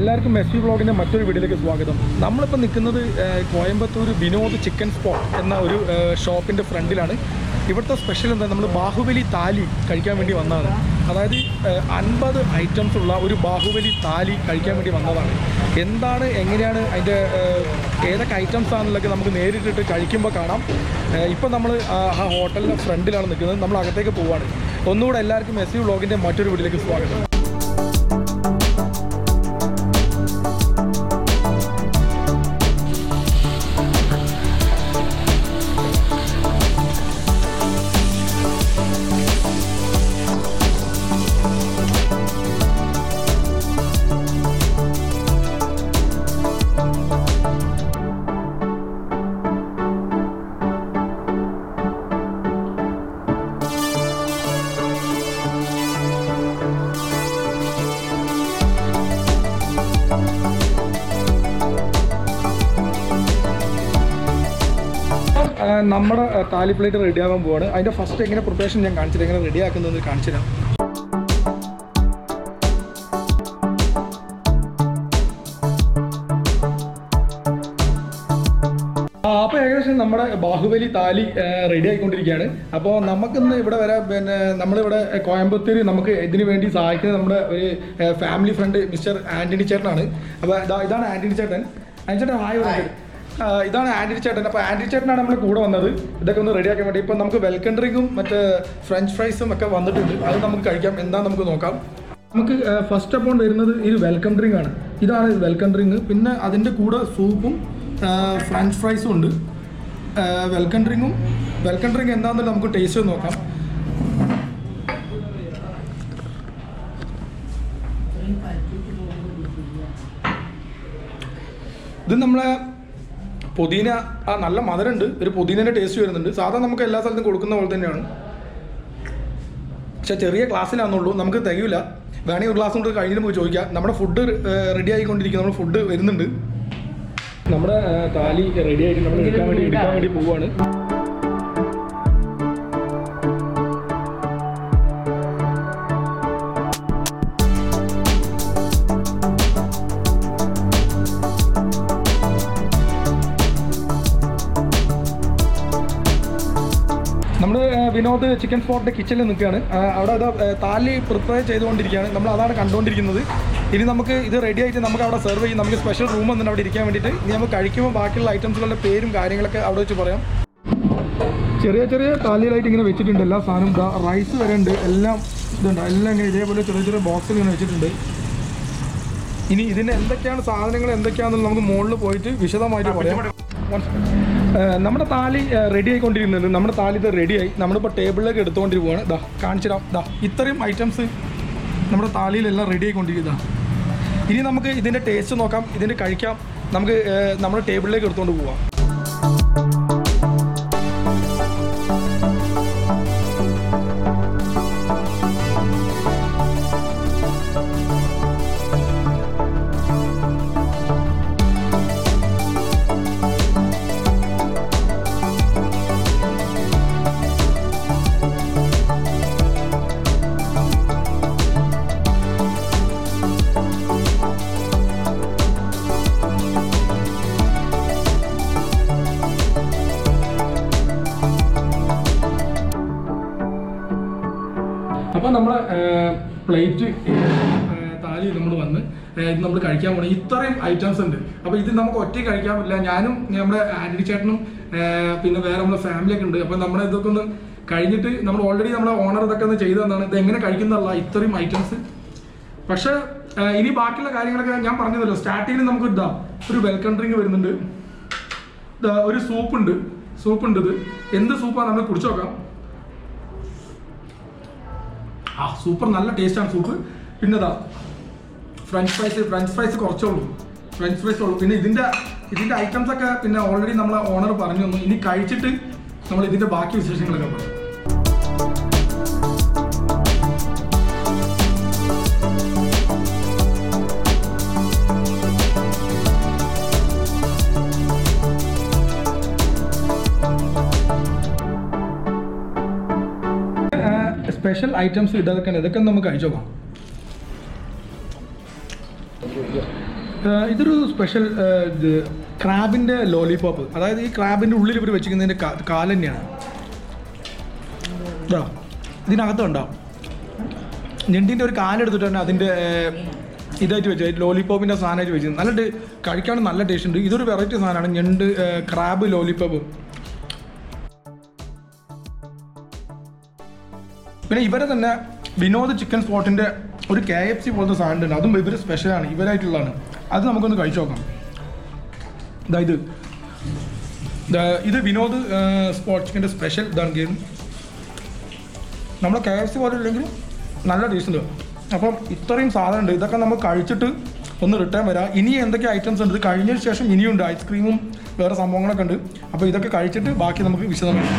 എല്ലാവർക്കും S P ബ്ലോഗിൻ്റെ മറ്റൊരു വീഡിയോയിലേക്ക് സ്വാഗതം നമ്മളിപ്പോൾ നിൽക്കുന്നത് ഏഹ്, കോയമ്പത്തൂർ വിനോദ് ചിക്കൻ സ്പോട്ട് എന്ന ഒരു ഷോപ്പിൻ്റെ ഫ്രണ്ടിലാണ് ഇവിടുത്തെ സ്പെഷ്യൽ എന്താ നമ്മൾ ബാഹുബലി താലി കഴിക്കാൻ വേണ്ടി വന്നതാണ് അതായത് അൻപത് ഐറ്റംസ് ഉള്ള ഒരു ബാഹുബലി താലി കഴിക്കാൻ വേണ്ടി വന്നതാണ് എന്താണ് എങ്ങനെയാണ് അതിൻ്റെ ഏഹ്, ഏതൊക്കെ ഐറ്റംസ് ആണെന്നുള്ളതൊക്കെ നമുക്ക് നേരിട്ടിട്ട് കഴിക്കുമ്പോൾ കാണാം ഇപ്പം നമ്മൾ ആ ഹോട്ടലിൻ്റെ ഫ്രണ്ടിലാണ് നിൽക്കുന്നത് നമ്മൾ അകത്തേക്ക് പോവുകയാണ് ഒന്നുകൂടെ എല്ലാവർക്കും എസ് യു വ്ളോഗിൻ്റെ മറ്റൊരു വീഡിയോയിലേക്ക് സ്വാഗതം ആ, നമ്മുടെ ആ, താലി പ്ലേറ്റ് റെഡി ആകാൻ പോവാണ് അതിൻ്റെ ഫസ്റ്റ് എങ്ങനെ പ്രിപ്പറേഷൻ ഞാൻ കാണിച്ചിട്ട് എങ്ങനെ റെഡി ആക്കുന്നതെന്ന് കാണിച്ചു തരാം ആ, അപ്പോൾ ഏകദേശം നമ്മുടെ ബാഹുബലി താലി റെഡി ആയിക്കൊണ്ടിരിക്കുകയാണ് അപ്പോൾ നമുക്കിന്ന് ഇവിടെ വരെ പിന്നെ നമ്മളിവിടെ കോയമ്പത്തൂർ നമുക്ക് ഇതിനു വേണ്ടി സഹായിക്കുന്നത് നമ്മുടെ ഒരു ഫാമിലി ഫ്രണ്ട് മിസ്റ്റർ ആൻ്റണി ചേട്ടനാണ് അപ്പോൾ ഇതാ ഇതാണ് ആൻ്റണി ചേട്ടൻ ആൻ്റണി ചേട്ടൻ ഹായ് പറഞ്ഞത് ആ, ഇതാണ് ആൻ്റണി ചേട്ടൻ അപ്പോൾ ആൻ്റണി ചേട്ടനാണ് നമ്മൾ കൂടെ വന്നത് ഇതൊക്കെ ഒന്ന് റെഡിയാക്കാൻ വേണ്ടി ഇപ്പോൾ നമുക്ക് വെൽക്കം ഡ്രിങ്കും മറ്റേ ഫ്രഞ്ച് ഫ്രൈസും ഒക്കെ വന്നിട്ടുണ്ട് അത് നമുക്ക് കഴിക്കാം എന്താ നമുക്ക് നോക്കാം നമുക്ക് ഫസ്റ്റ് അപ്പോൾ വരുന്നത് ഈ വെൽക്കം ഡ്രിങ്ക് ആണ് ഇതാണ് വെൽക്കം ഡ്രിങ്ക് പിന്നെ അതിൻ്റെ കൂടെ സൂപ്പും ഫ്രഞ്ച് ഫ്രൈസും ഉണ്ട് വെൽക്കം ഡ്രിങ്കും വെൽക്കം ഡ്രിങ്ക് എന്താണെന്ന് നമുക്ക് ടേസ്റ്റ് ഒന്ന് നോക്കാം ഇത് നമ്മളെ പുതിന ആ നല്ല മധുരമുണ്ട് ഒരു പുതിനേൻ്റെ ടേസ്റ്റ് വരുന്നുണ്ട് സാധാരണ നമുക്ക് എല്ലാ സ്ഥലത്തും കൊടുക്കുന്ന പോലെ തന്നെയാണ് പക്ഷെ ചെറിയ ക്ലാസ്സിലാണെന്നുള്ളൂ നമുക്ക് തികയില്ല വേണമെങ്കിൽ ഒരു ക്ലാസ് കൊണ്ട് കഴിഞ്ഞിട്ട് പോയി ചോദിക്കാം നമ്മുടെ ഫുഡ് റെഡി ആയിക്കൊണ്ടിരിക്കുന്നു നമ്മുടെ ഫുഡ് വരുന്നുണ്ട് നമ്മുടെ ആ, താലി റെഡി ആയിട്ട് നമ്മൾ എടുക്കാൻ വേണ്ടി എടുക്കാൻ വേണ്ടി പോവാണ് നമ്മൾ വിനോദ് ചിക്കൻ സ്പോട്ടിൻ്റെ കിച്ചണിൽ നിൽക്കുകയാണ് ആ, അവിടെ അത് താലി പ്രിപ്പയർ ചെയ്തുകൊണ്ടിരിക്കുകയാണ് നമ്മൾ അതാണ് കണ്ടുകൊണ്ടിരിക്കുന്നത് ഇനി നമുക്ക് ഇത് റെഡി ആയിട്ട് നമുക്ക് അവിടെ സെർവ് ചെയ്യും നമുക്ക് സ്പെഷ്യൽ റൂം വന്നിട്ട് അവിടെ ഇരിക്കാൻ വേണ്ടിയിട്ട് ഇനി നമുക്ക് കഴിക്കുമ്പോൾ ബാക്കിയുള്ള ഐറ്റംസുകളുടെ പേരും കാര്യങ്ങളൊക്കെ അവിടെ വെച്ച് പറയാം ചെറിയ ചെറിയ താലികളായിട്ട് ഇങ്ങനെ വെച്ചിട്ടുണ്ട് എല്ലാ സാധനവും ഇതാ റൈസ് വരെ ഉണ്ട് എല്ലാം ഇതുണ്ട് എല്ലാം ഇങ്ങനെ ഇതേപോലെ ചെറിയ ചെറിയ ബോക്സിൽ ഇങ്ങനെ വെച്ചിട്ടുണ്ട് ഇനി ഇതിൻ്റെ എന്തൊക്കെയാണ് സാധനങ്ങൾ എന്തൊക്കെയാണെന്ന് നമുക്ക് മുകളിൽ പോയിട്ട് വിശദമായിട്ട് പറയാം ഏഹ് നമ്മുടെ താലി റെഡി ആയിക്കൊണ്ടിരിക്കുന്നത് നമ്മുടെ താലി ഇത് റെഡിയായി നമ്മളിപ്പോൾ ടേബിളിലേക്ക് എടുത്തുകൊണ്ടിരിക്കുകയാണ് ദാ കാണിച്ചിടാം ദാ ഇത്രയും ഐറ്റംസ് നമ്മുടെ താലിയിലെല്ലാം റെഡി ആയിക്കൊണ്ടിരിക്കുക ഇനി നമുക്ക് ഇതിൻ്റെ ടേസ്റ്റ് നോക്കാം ഇതിൻ്റെ കഴിക്കാം നമുക്ക് ഏഹ് നമ്മുടെ ടേബിളിലേക്ക് എടുത്തുകൊണ്ട് പോവാം അപ്പോൾ നമ്മളെ പ്ലേറ്റ് താലി നമ്മൾ വന്ന് ഏഹ് ഇത് നമ്മൾ കഴിക്കാൻ പോകണം ഇത്രയും ഐറ്റംസ് ഉണ്ട് അപ്പോൾ ഇത് നമുക്ക് ഒറ്റയ്ക്ക് കഴിക്കാൻ പറ്റില്ല ഞാനും നമ്മുടെ ആന്റണി ചേട്ടനും ഏഹ് പിന്നെ വേറെ നമ്മുടെ ഫാമിലി ഒക്കെ ഉണ്ട് അപ്പോൾ നമ്മുടെ ഇതൊക്കെ ഒന്ന് കഴിഞ്ഞിട്ട് നമ്മൾ ഓൾറെഡി നമ്മുടെ ഓണർ ഇതൊക്കെ ഒന്ന് ചെയ്തു തന്നാണ് ഇത് എങ്ങനെ കഴിക്കുന്നതല്ല ഇത്രയും ഐറ്റംസ് പക്ഷേ ഏഹ് ഇനി ബാക്കിയുള്ള കാര്യങ്ങളൊക്കെ ഞാൻ പറഞ്ഞതല്ലോ സ്റ്റാർട്ടിങ്ങിൽ നമുക്ക് ഇതാ ഒരു വെൽക്കം ഡ്രിങ്ക് വരുന്നുണ്ട് ദാ ഒരു സൂപ്പ് ഉണ്ട് സൂപ്പ് ഉണ്ട് ഇത് എന്ത് സൂപ്പാണ് നമ്മൾ കുടിച്ചു നോക്കാം ആ സൂപ്പർ നല്ല ടേസ്റ്റാണ് സൂപ്പ് പിന്നെ ഇതാ ഫ്രഞ്ച് ഫ്രൈസ് ഫ്രഞ്ച് ഫ്രൈസ് കുറച്ചേ ഉള്ളൂ ഫ്രഞ്ച് ഫ്രൈസ് ഉള്ളൂ പിന്നെ ഇതിൻ്റെ ഇതിൻ്റെ ഐറ്റംസ് ഒക്കെ പിന്നെ ഓൾറെഡി നമ്മളെ ഓണർ പറഞ്ഞു തന്നു ഇനി കഴിച്ചിട്ട് നമ്മൾ ഇതിൻ്റെ ബാക്കി വിശേഷങ്ങളൊക്കെ പറയാം സ്പെഷ്യൽ ഐറ്റംസ് ഇതൊക്കെ ഇതൊക്കെ ഒന്ന് നമുക്ക് കഴിച്ചു നോക്കാം ഏഹ് ഇതൊരു സ്പെഷ്യൽ ഏഹ് ഇത് ക്രാബിൻ്റെ ലോലിപോപ്പ് അതായത് ഈ ക്രാബിൻ്റെ ഉള്ളിൽ ഇവർ വെച്ചിരിക്കുന്നതിൻ്റെ കാല് തന്നെയാണ് ഇതാ ഇതിനകത്ത് കണ്ടോ ഞണ്ടിൻ്റെ ഒരു കാലെടുത്തിട്ട് തന്നെ അതിൻ്റെ ഏഹ്, ഇതായിട്ട് വെച്ച് ലോലിപോപ്പിൻ്റെ സാധനമായിട്ട് വെച്ച് നല്ല ടേ- കഴിക്കാൻ നല്ല ടേസ്റ്റ് ഉണ്ട് ഇതൊരു വെറൈറ്റി സാധനമാണ് ഞണ്ട് ഏഹ്, ക്രാബ് ലോലിപോപ്പ് പിന്നെ ഇവരെ തന്നെ വിനോദ് ചിക്കൻ സ്പോട്ടിൻ്റെ ഒരു കെ എഫ് സി പോലത്തെ സാധനം ഉണ്ട് അതും ഇവർ സ്പെഷ്യലാണ് ഇവരായിട്ടുള്ളതാണ് അത് നമുക്കൊന്ന് കഴിച്ചു നോക്കാം ഇതാ ഇത് ദാ ഇത് വിനോദ് സ്പോട്ട് ചിക്കൻ്റെ സ്പെഷ്യൽ ഇതാണ് ഗെയിം നമ്മളെ കെ എഫ് സി പോലെ ഇല്ലെങ്കിലും നല്ല ടേസ്റ്റ് ഉണ്ട് അപ്പം ഇത്രയും സാധനം ഉണ്ട് ഇതൊക്കെ നമ്മൾ കഴിച്ചിട്ട് ഒന്ന് റിട്ടേൺ വരാം ഇനി എന്തൊക്കെ ഐറ്റംസ് ഉണ്ട് ഇത് കഴിഞ്ഞതിന് ശേഷം ഇനിയുണ്ട് ഐസ്ക്രീമും വേറെ സംഭവങ്ങളൊക്കെ ഉണ്ട് അപ്പോൾ ഇതൊക്കെ കഴിച്ചിട്ട് ബാക്കി നമുക്ക് വിശദമായി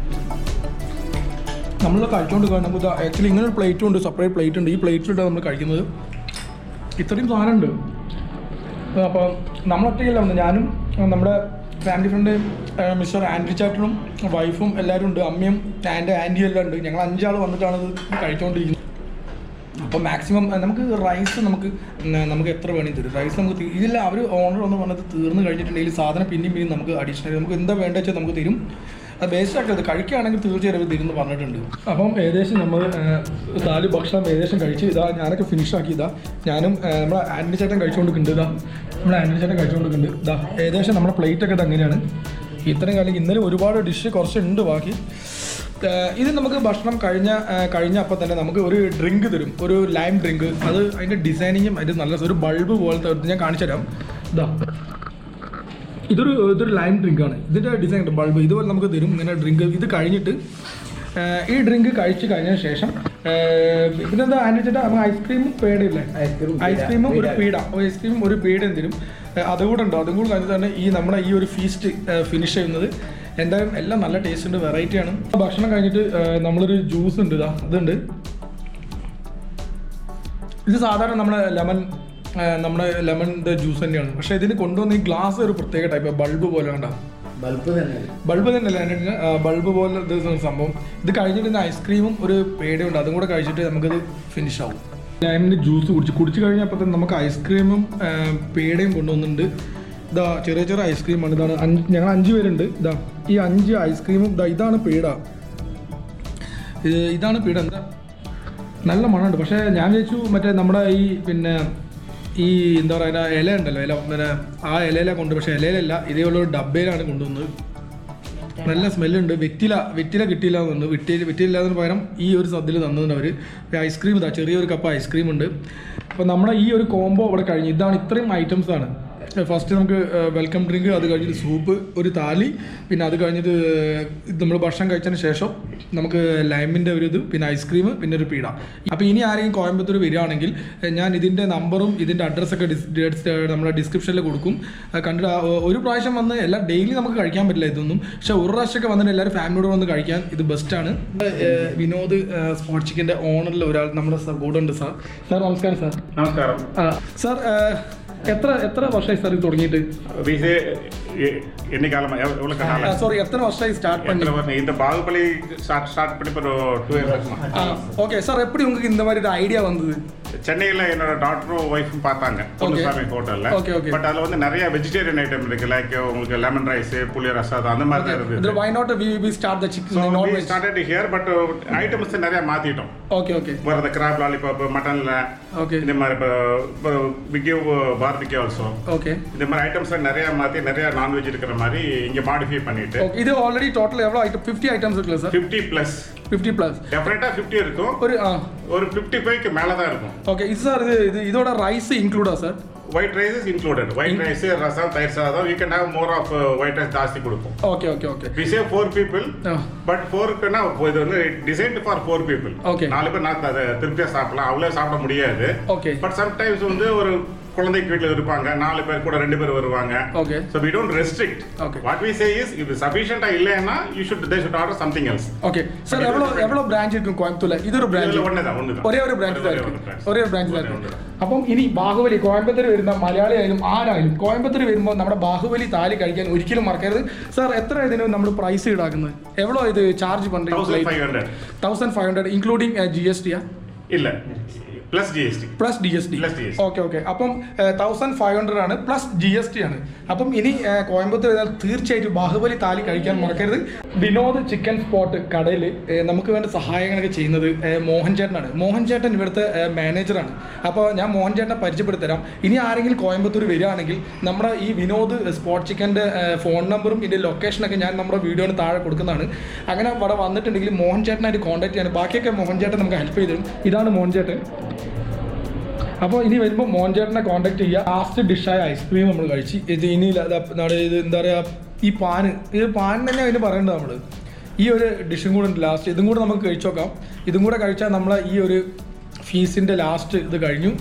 നമ്മൾ കഴിച്ചുകൊണ്ട് കാണും നമുക്ക് ആക്ച്വലി ഇങ്ങനെ ഒരു പ്ലേറ്റും ഉണ്ട് സെപ്പറേറ്റ് പ്ലേറ്റ് ഉണ്ട് ഈ പ്ലേറ്റിലിട്ടാണ് നമ്മൾ കഴിക്കുന്നത് ഇത്രയും സാധനം ഉണ്ട് അപ്പോൾ നമ്മളൊറ്റയ്ക്കല്ല വന്നത് ഞാനും ആ, നമ്മുടെ ഫാമിലി ഫ്രണ്ട് മിസ്റ്റർ ആൻഡ്രി ചാറ്റനും വൈഫും എല്ലാവരും ഉണ്ട് അമ്മയും എൻ്റെ ആൻറ്റിയും എല്ലാം ഉണ്ട് ഞങ്ങൾ അഞ്ചാൾ വന്നിട്ടാണ് ഇത് കഴിച്ചുകൊണ്ടിരിക്കുന്നത് അപ്പോൾ മാക്സിമം നമുക്ക് റൈസ് നമുക്ക് ഉം, നമുക്ക് എത്ര വേണമെങ്കിൽ തരും റൈസ് നമുക്ക് തീ- ഇതില്ല അവർ ഓണർ ഒന്ന് പറഞ്ഞത് തീർന്നു കഴിഞ്ഞിട്ടുണ്ടെങ്കിൽ സാധനം പിന്നെയും പിന്നെയും നമുക്ക് അഡീഷണൽ നമുക്ക് എന്താ വേണ്ടത് വെച്ചാൽ നമുക്ക് തരും അത് വേസ്റ്റ് ആക്കരുത് കഴിക്കുകയാണെങ്കിൽ തീർച്ചയായും അവർ തരുമെന്ന് പറഞ്ഞിട്ടുണ്ട് അപ്പം ഏകദേശം നമ്മൾ നാല് ഭക്ഷണം ഏകദേശം കഴിച്ച് ഇതാ ഞാനൊക്കെ ഫിനിഷ് ആക്കി ഇതാ ഞാനും ആ, നമ്മുടെ ആൻറ്റി ചേട്ടൻ കഴിച്ചുകൊണ്ടിരിക്കുന്നുണ്ട് ഇതാ നമ്മുടെ ആൻറ്റി ചേട്ടൻ കഴിച്ചുകൊണ്ടിരിക്കുന്നുണ്ട് ഇതാ ഏകദേശം നമ്മുടെ പ്ലേറ്റ് ഒക്കെ ഇത് അങ്ങനെയാണ് ഇത്രയും കാലം ഇന്നലെ ഒരുപാട് ഡിഷ് കുറച്ചുണ്ട് ബാക്കി ഏഹ് ഇത് നമുക്ക് ഭക്ഷണം കഴിഞ്ഞ ഏഹ് കഴിഞ്ഞ അപ്പം തന്നെ നമുക്ക് ഒരു ഡ്രിങ്ക് തരും ഒരു ലൈം ഡ്രിങ്ക് അത് അതിൻ്റെ ഡിസൈനിങ്ങും അതിൻ്റെ നല്ല ഒരു ബൾബ് പോലത്തെ ഒരു- ഞാൻ കാണിച്ചു തരാം ഇതാ ഇതൊരു ഇതൊരു ലൈം ഡ്രിങ്ക് ആണ് ഇതിൻ്റെ ഡിസൈൻ ബൾബ് ഇതുപോലെ നമുക്ക് തരും ഇങ്ങനെ ഡ്രിങ്ക് ഇത് കഴിഞ്ഞിട്ട് ഏഹ് ഈ ഡ്രിങ്ക് കഴിച്ച് കഴിഞ്ഞതിന് ശേഷം ഏഹ് പിന്നെന്താ അതിൻ്റെ ചേട്ടാ നമുക്ക് ഐസ്ക്രീമും പേടയില്ലേ ഐസ്ക്രീമും പീട. ഐസ്ക്രീമും ഒരു പീട. പീട ഒരു ഐസ്ക്രീമും ഒരു പീടയും തരും ഏഹ് അതുകൂടെ ഉണ്ട് അതും കൂടെ കഴിഞ്ഞിട്ടാണ് ഈ നമ്മുടെ ഈ ഒരു ഫീസ്റ്റ് ഫിനിഷ് ചെയ്യുന്നത് എന്തായാലും എല്ലാം നല്ല ടേസ്റ്റ് ഉണ്ട് വെറൈറ്റി ആണ് ഭക്ഷണം കഴിഞ്ഞിട്ട് ഏഹ് നമ്മളൊരു ജ്യൂസ് ഉണ്ട് ഇതാ അതുണ്ട് ഇത് സാധാരണ നമ്മുടെ ലെമൺ നമ്മുടെ ലെമണിൻ്റെ ജ്യൂസ് തന്നെയാണ് പക്ഷേ ഇതിന് കൊണ്ടുവന്ന ഈ ഗ്ലാസ് ഒരു പ്രത്യേക ടൈപ്പ് ബൾബ് പോലെ ഉണ്ടാവും ബൾബ് തന്നെ ബൾബ് തന്നെയല്ല അതിൻ്റെ ബൾബ് പോലെ ഇത് സംഭവം ഇത് കഴിഞ്ഞിട്ട് ഇന്ന് ഐസ്ക്രീമും ഒരു പേടയുണ്ട് അതും കൂടെ കഴിച്ചിട്ട് നമുക്കത് ഫിനിഷ് ആവും ലൈമിൻ്റെ ജ്യൂസ് കുടിച്ച് കുടിച്ച് കഴിഞ്ഞപ്പോൾ തന്നെ നമുക്ക് ഐസ്ക്രീമും ആ, പേടയും കൊണ്ടുവന്നിട്ടുണ്ട് ഇതാ ചെറിയ ചെറിയ ഐസ്ക്രീമാണ് ഇതാണ് അഞ്ച് ഞങ്ങൾ അഞ്ച് പേരുണ്ട് ഇതാ ഈ അഞ്ച് ഐസ്ക്രീമും ഇതാ ഇതാണ് പേട ഇത് ഇതാണ് പീട എന്താ നല്ല മണമുണ്ട് പക്ഷേ ഞാൻ വിചാരിച്ചു മറ്റേ നമ്മുടെ ഈ പിന്നെ ഈ എന്താ പറയുക ഇല ഉണ്ടല്ലോ ഇല പിന്നെ ആ ഇലയിലാണ് കൊണ്ട് പക്ഷേ ഇലയിലല്ല ഇതേപോലെ ഒരു ഡബയിലാണ് കൊണ്ടുവന്നത് നല്ല സ്മെല്ലുണ്ട് വെറ്റില വെറ്റില കിട്ടിയില്ല എന്നുണ്ട് വെറ്റില വെറ്റില എന്നതിന് പകരം ഈ ഒരു സദ്യയിൽ തന്നതുണ്ട് അവർ ഐസ്ക്രീം ഇതാ ചെറിയൊരു കപ്പ് ഐസ്ക്രീം ഉണ്ട് അപ്പോൾ നമ്മുടെ ഈ ഒരു കോംബോ അവിടെ കഴിഞ്ഞു ഇതാണ് ഇത്രയും ഐറ്റംസ് ആണ് ഫസ്റ്റ് നമുക്ക് വെൽക്കം ഡ്രിങ്ക് അത് കഴിഞ്ഞിട്ട് സൂപ്പ് ഒരു താലി പിന്നെ അത് കഴിഞ്ഞിട്ട് നമ്മൾ ഭക്ഷണം കഴിച്ചതിന് ശേഷം നമുക്ക് ലൈമിൻ്റെ ഒരു ഇത് പിന്നെ ഐസ്ക്രീം പിന്നെ ഒരു പീട അപ്പോൾ ഇനി ആരെങ്കിലും കോയമ്പത്തൂർ വരികയാണെങ്കിൽ ഏഹ്, ഞാൻ ഇതിൻ്റെ നമ്പറും ഇതിൻ്റെ അഡ്രസ്സൊക്കെ ഡിസ് ഡിസ് നമ്മുടെ ഡിസ്ക്രിപ്ഷനിൽ കൊടുക്കും അത് കണ്ടിട്ട് ആ, ഒരു പ്രാവശ്യം വന്ന് എല്ലാ ഡെയിലി നമുക്ക് കഴിക്കാൻ പറ്റില്ല ഇതൊന്നും പക്ഷേ ഒരു പ്രാവശ്യമൊക്കെ വന്നിട്ട് എല്ലാവരും ഫാമിലിയോട് വന്ന് കഴിക്കാൻ ഇത് ബെസ്റ്റാണ് വിനോദ് സ്പോട്ട് ചിക്കൻ്റെ ഓണറിൽ ഒരാൾ നമ്മുടെ സർ കൂടെ ഉണ്ട് സാർ സാർ നമസ്കാരം സാർ നമസ്കാരം സാർ എത്ര എത്ര വർഷമായി സാർ ഇത് തുടങ്ങിയിട്ട് விசே என்னைக்காலம் எவ்வளோ காலம் സോറി എത്ര വർഷമായി സ്റ്റാർட் பண்ணி எத்தனை வருஷம் இந்த பாகுபலி ஸ்டார்ட் ஸ்டார்ட் பண்ணி இப்போ டூ இயர்ஸ் ஓகே சார் எப்படி உங்களுக்கு இந்த மாதிரி ஒரு ஐடியா வந்தது சென்னையில் என்னோட டாக்டரும் ஒய்ஃபும் பார்த்தாங்க பொன்னுசாமி ஹோட்டலில் Okay, okay. பட் அதில் வந்து நிறைய வெஜிடேரியன் ஐட்டம் இருக்கு லைக் உங்களுக்கு லெமன் ரைஸ் புளி ரசாதம் அந்த மாதிரி தான் இதில் இருக்குது why not we we start the chicken so non we veg started here but items நிறைய மாற்றிட்டோம் ஓகே ஓகே வரத கிராப் லாலிபாப் மட்டனில் ஓகே இந்த மாதிரி இப்போ இப்போ விக்கிவ் பார்பிக்யூ ஆல்சோ ஓகே இந்த மாதிரி ஐட்டம்ஸ்லாம் நிறைய மாற்றி நிறைய நான்வெஜ் இருக்கிற மாதிரி இங்கே மாடிஃபை பண்ணிட்டு ஓகே இது ஆல்ரெடி டோட்டல் எவ்வளோ ஐட்டம் ஃபிஃப்டி ஐட்டம்ஸ் இருக்குல்ல sir fifty plus fifty plus டெஃபினட்டாக ஃபிஃப்டி இருக்கும் ஒரு ஆ ஒரு ஃபிஃப்டி ஃபைவ்க்கு மேலே தான் இருக்கும் ஓகே இது சார் இது இது இதோட ரைஸ் இன்க்ளூடா sir white rice is included white rice rasam தயிர் சாதம் you can have more of white rice ஜாஸ்தி கொடுப்போம் okay okay okay we say four people ah but ஃபோருக்குன்னா இது வந்து designed for four people Okay. நாலு பேர் நான் அதை திருப்தியாக சாப்பிடலாம் அவ்வளோ சாப்பிட முடியாது ஓகே பட் சம்டைம்ஸ் வந்து ஒரு குழந்தைக்கு வீட்டில் இருப்பாங்க நாலு பேர் கூட ரெண்டு பேர் வருவாங்க okay so we don't restrict Okay. What we say is இது சஃபிஷியண்டாக இல்லைன்னா you should they should order something else okay sir எவ்வளோ எவ்வளோ பிரான்ச் இருக்கும் கோயம்புத்தூர்ல இது ஒரு பிரான்ச் ஒன்று தான் ஒன்று தான் ഒരേ ഒരു ബ്രാഞ്ച് ഒരേ ഒരു branch. ഒരേ ഒരു ബ്രാഞ്ച് ഒരേ ഒരു അപ്പം ഇനി ബാഹുബലി കോയമ്പത്തൂർ വരുന്ന മലയാളി ആയാലും ആരായാലും കോയമ്പത്തൂർ വരുമ്പോൾ നമ്മുടെ ബാഹുബലി താലി കഴിക്കാൻ ഒരിക്കലും മറക്കരുത് സാർ എത്ര ഇതിന് നമ്മൾ പ്രൈസ് ഈടാക്കുന്നത് എവ്വളോ ഇത് ചാർജ് தௌசண்ட் பண்ணுறீங்க five hundred thousand five hundred including ஜிஎஸ்டியா இல்ல plus GST. Plus D S D Plus GST. Okay okay അപ്പം തൗസൻഡ് ഫൈവ് ഹൺഡ്രഡ് ആണ് പ്ലസ് ജി എസ് ടി ആണ് അപ്പം ഇനി ഏ, കോയമ്പത്തൂർ വന്നാൽ തീർച്ചയായിട്ടും ബാഹുബലി താലി കഴിക്കാൻ മറക്കരുത് വിനോദ് ചിക്കൻ സ്പോട്ട് കടയിൽ നമുക്ക് വേണ്ട സഹായങ്ങളൊക്കെ ചെയ്യുന്നത് ഏ, മോഹൻ ചേട്ടനാണ് മോഹൻ ചേട്ടൻ ഇവിടുത്തെ ഏ, മാനേജറാണ് അപ്പോൾ ഞാൻ മോഹൻ ചേട്ടനെ പരിചയപ്പെടുത്തരാം ഇനി ആരെങ്കിലും കോയമ്പത്തൂർ വരികയാണെങ്കിൽ നമ്മുടെ ഈ വിനോദ് സ്പോട്ട് ചിക്കൻ്റെ ഫോൺ നമ്പറും ഇതിൻ്റെ ലൊക്കേഷനൊക്കെ ഞാൻ നമ്മുടെ വീഡിയോന് താഴെ കൊടുക്കുന്നതാണ് അങ്ങനെ അവിടെ വന്നിട്ടുണ്ടെങ്കിൽ മോഹൻ ചേട്ടനായിട്ട് കോൺടാക്ട് ചെയ്യാൻ ബാക്കിയൊക്കെ മോഹൻ ചേട്ടൻ നമുക്ക് ഹെൽപ്പ് ചെയ്ത് തരും ഇതാണ് മോഹൻ ചേട്ടൻ അപ്പോൾ ഇനി വരുമ്പോൾ മോൻചേട്ടനെ കോൺടാക്ട് ചെയ്യുക ലാസ്റ്റ് ഡിഷായ ഐസ്ക്രീം നമ്മൾ കഴിച്ച് ഇത് ഇനി ഇല്ല, ദാ നമ്മുടെ ഇത് എന്താ പറയുക ഈ പാന് ഇത് പാൻ തന്നെ അതിന് പറയേണ്ടത് നമ്മൾ ഈ ഒരു ഡിഷും കൂടെ ഉണ്ട് ലാസ്റ്റ് ഇതും കൂടെ നമുക്ക് കഴിച്ചു നോക്കാം ഇതും കൂടെ കഴിച്ചാൽ നമ്മളെ ഈ ഒരു ഫീസിൻ്റെ ലാസ്റ്റ് ഇത് കഴിഞ്ഞു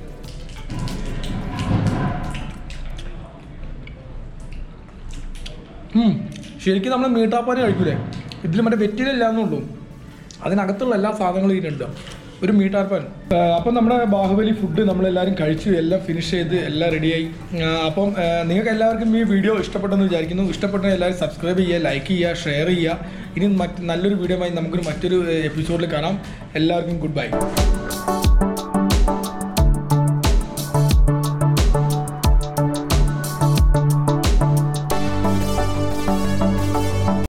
ഉം. ശരിക്കും നമ്മൾ മീട്ടാപ്പാന് കഴിക്കൂലേ ഇതിൽ മറ്റേ വെറ്റിലില്ല എന്നുള്ളൂ അതിനകത്തുള്ള എല്ലാ സാധനങ്ങളും ഇതിലുണ്ട് ഒരു മീട്ടാർപ്പാൻ അപ്പം നമ്മുടെ ബാഹുബലി ഫുഡ് നമ്മളെല്ലാവരും കഴിച്ചു എല്ലാം ഫിനിഷ് ചെയ്ത് എല്ലാം റെഡിയായി അപ്പം ആ, നിങ്ങൾക്ക് എല്ലാവർക്കും ഈ വീഡിയോ ഇഷ്ടപ്പെട്ടെന്ന് വിചാരിക്കുന്നു ഇഷ്ടപ്പെട്ട എല്ലാവരും സബ്സ്ക്രൈബ് ചെയ്യുക ലൈക്ക് ചെയ്യുക ഷെയർ ചെയ്യുക ഇനി മറ്റ് നല്ലൊരു വീഡിയോ ആയി നമുക്കൊരു മറ്റൊരു എപ്പിസോഡിൽ കാണാം എല്ലാവർക്കും ഗുഡ് ബൈ